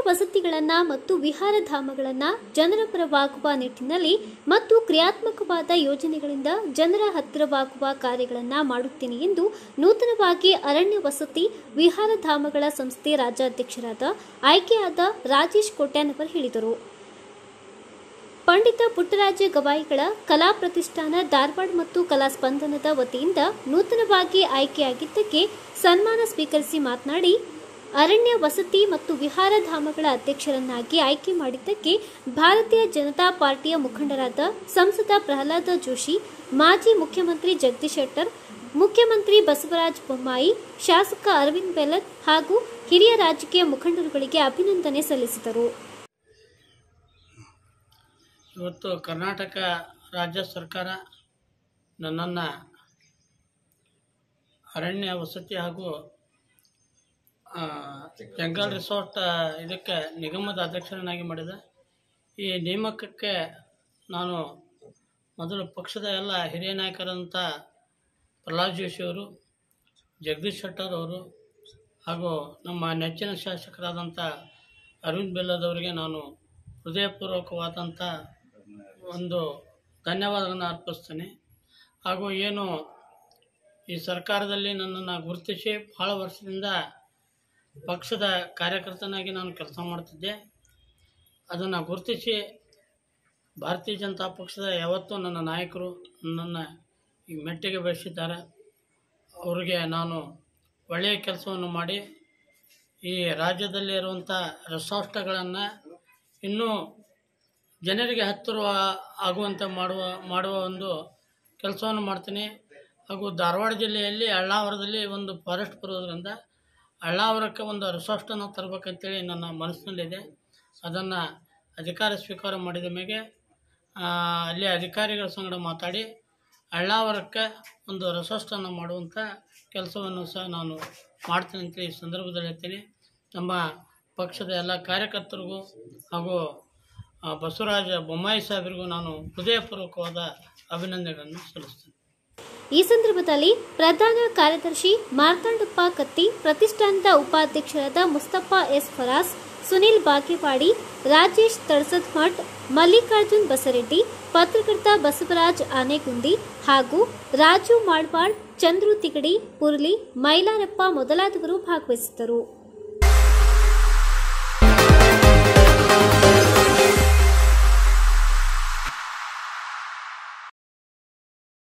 ವಸತಿಗಳನ್ನ ಮತ್ತು ವಿಹಾರಧಾಮಗಳನ್ನ ಜನರ ಪರವಾಗುವ ನಿಟ್ಟಿನಲ್ಲಿ ಮತ್ತು ಕ್ರಿಯಾತ್ಮಕವಾದ ಯೋಜನೆಗಳಿಂದ ಜನರ ಹತ್ತಿರವಾಗುವ ಕಾರ್ಯಗಳನ್ನ ಮಾಡುತ್ತೇನೆ ಎಂದು ನೂತನವಾಗಿ ಅರಣ್ಯ ವಸತಿ ವಿಹಾರಧಾಮಗಳ ಸಂಸ್ಥೆ ರಾಜ್ಯಾಧ್ಯಕ್ಷರಾದ ಆಯ್ಕೆಯಾದ ರಾಜೇಶ್ ಕೋಟ್ಯಾನವರ್ ಹೇಳಿದರು ಪಂಡಿತ ಪುಟ್ಟರಾಜ ಗವಾಯಿಗಳ ಕಲಾ ಪ್ರತಿಷ್ಠಾನ ಧಾರವಾಡ ಮತ್ತು ಕಲಾ ಸ್ಪಂದನದ ವತಿಯಿಂದ ನೂತನವಾಗಿ ಆಯ್ಕೆಯಾಗಿದ್ದಕ್ಕೆ ಸನ್ಮಾನ ಸ್ವೀಕರಿಸಿ ಮಾತನಾಡಿ ಅರಣ್ಯ ವಸತಿ ಮತ್ತು ವಿಹಾರಧಾಮಗಳ ಅಧ್ಯಕ್ಷರನ್ನಾಗಿ ಆಯ್ಕೆ ಮಾಡಿದ್ದಕ್ಕೆ ಭಾರತೀಯ ಜನತಾ ಪಾರ್ಟಿಯ ಮುಖಂಡರಾದ ಸಂಸದ ಪ್ರಹ್ಲಾದ ಜೋಶಿ ಮಾಜಿ ಮುಖ್ಯಮಂತ್ರಿ ಜಗದೀಶ್ ಶೆಟ್ಟರ್ ಮುಖ್ಯಮಂತ್ರಿ ಬಸವರಾಜ ಬೊಮ್ಮಾಯಿ ಶಾಸಕ ಅರವಿಂದ್ ಬೆಲತ್ ಹಾಗೂ ಹಿರಿಯ ರಾಜಕೀಯ ಮುಖಂಡರುಗಳಿಗೆ ಅಭಿನಂದನೆ ಸಲ್ಲಿಸಿದರು ಇವತ್ತು ಕರ್ನಾಟಕ ರಾಜ್ಯ ಸರ್ಕಾರ ನನ್ನನ್ನು ಅರಣ್ಯ ವಸತಿ ಹಾಗೂ ಆ, ಜಂಗಲ್ ರಿಸಾರ್ಟ್ ಆ, ಇದಕ್ಕೆ ನಿಗಮದ ಅಧ್ಯಕ್ಷರನ್ನಾಗಿ ಮಾಡಿದೆ ಈ ನೇಮಕಕ್ಕೆ ನಾನು ಮೊದಲು ಪಕ್ಷದ ಎಲ್ಲ ಹಿರಿಯ ನಾಯಕರಂಥ ಪ್ರಹ್ಲಾದ್ ಜೋಶಿ ಅವರು ಜಗದೀಶ್ ಶೆಟ್ಟರ್ ಅವರು ಹಾಗೂ ನಮ್ಮ ನೆಚ್ಚಿನ ಶಾಸಕರಾದಂಥ ಅರವಿಂದ್ ಬೆಲ್ಲದವರಿಗೆ ನಾನು ಹೃದಯಪೂರ್ವಕವಾದಂಥ ಒಂದು ಧನ್ಯವಾದಗಳನ್ನು ಅರ್ಪಿಸ್ತೇನೆ ಹಾಗೂ ಏನು ಈ ಸರ್ಕಾರದಲ್ಲಿ ನನ್ನನ್ನು ಗುರುತಿಸಿ ಭಾಳ ವರ್ಷದಿಂದ ಪಕ್ಷದ ಕಾರ್ಯಕರ್ತನಾಗಿ ನಾನು ಕೆಲಸ ಮಾಡ್ತಿದ್ದೆ ಅದನ್ನು ಗುರುತಿಸಿ ಭಾರತೀಯ ಜನತಾ ಪಕ್ಷದ ಯಾವತ್ತೂ ನನ್ನ ನಾಯಕರು ನನ್ನನ್ನು ಈ ಮೆಟ್ಟಿಗೆ ಬೆಳೆಸಿದ್ದಾರೆ ಅವರಿಗೆ ನಾನು ಒಳ್ಳೆಯ ಕೆಲಸವನ್ನು ಮಾಡಿ ಈ ರಾಜ್ಯದಲ್ಲಿ ಇರುವಂಥ ರೆಸಾರ್ಟ್ಗಳನ್ನು ಇನ್ನೂ ಜನರಿಗೆ ಹತ್ತಿರ ಆಗುವಂತೆ ಮಾಡುವ ಮಾಡುವ ಒಂದು ಕೆಲಸವನ್ನು ಮಾಡ್ತೀನಿ ಹಾಗೂ ಧಾರವಾಡ ಜಿಲ್ಲೆಯಲ್ಲಿ ಅಳ್ಳಾವರದಲ್ಲಿ ಒಂದು ಫಾರೆಸ್ಟ್ ಬರೋದ್ರಿಂದ ಅಳ್ಳಾವರಕ್ಕೆ ಒಂದು ರೆಸಾರ್ಟನ್ನು ತರಬೇಕಂತೇಳಿ ನನ್ನ ಮನಸ್ಸಿನಲ್ಲಿದೆ ಅದನ್ನು ಅಧಿಕಾರ ಸ್ವೀಕಾರ ಮಾಡಿದ ಮೇಲೆ ಆ, ಅಲ್ಲಿ ಅಧಿಕಾರಿಗಳ ಸಂಗಡ ಮಾತಾಡಿ ಅಳ್ಳಾವರಕ್ಕೆ ಒಂದು ರೆಸಾರ್ಟನ್ನು ಮಾಡುವಂಥ ಕೆಲಸವನ್ನು ಸಹ ನಾನು ಮಾಡ್ತೀನಿ ಅಂತ ಈ ಸಂದರ್ಭದಲ್ಲಿ ಹೇಳ್ತೀನಿ ನಮ್ಮ ಪಕ್ಷದ ಎಲ್ಲ ಕಾರ್ಯಕರ್ತರಿಗೂ ಹಾಗೂ ಆ, ಬಸವರಾಜ ಬೊಮ್ಮಾಯಿ ಸಾಹೇಬರಿಗೂ ನಾನು ಹೃದಯಪೂರ್ವಕವಾದ ಅಭಿನಂದನೆಗಳನ್ನು ಸಲ್ಲಿಸ್ತೇನೆ ಈ ಸಂದರ್ಭದಲ್ಲಿ ಪ್ರಧಾನ ಕಾರ್ಯದರ್ಶಿ ಮಾರ್ತಾಂಡಪ್ಪ ಕತ್ತಿ ಪ್ರತಿಷ್ಠಾನದ ಉಪಾಧ್ಯಕ್ಷರಾದ ಮುಸ್ತಫಾ ಎಸ್ ಫರಾಸ್ ಸುನಿಲ್ ಬಾಗೇವಾಡಿ ರಾಜೇಶ್ ತಳಸದ್ ಮಠ್ ಮಲ್ಲಿಕಾರ್ಜುನ್ ಬಸರೆಡ್ಡಿ ಪತ್ರಕರ್ತ ಬಸವರಾಜ್ ಆನೆಗುಂದಿ ಹಾಗೂ ರಾಜು ಮಾಡ್ವಾಳ್ ಚಂದ್ರು ತಿಗಡಿ ಪುರ್ಲಿ ಮೈಲಾರಪ್ಪ ಮೊದಲಾದವರು ಭಾಗವಹಿಸಿದ್ದರು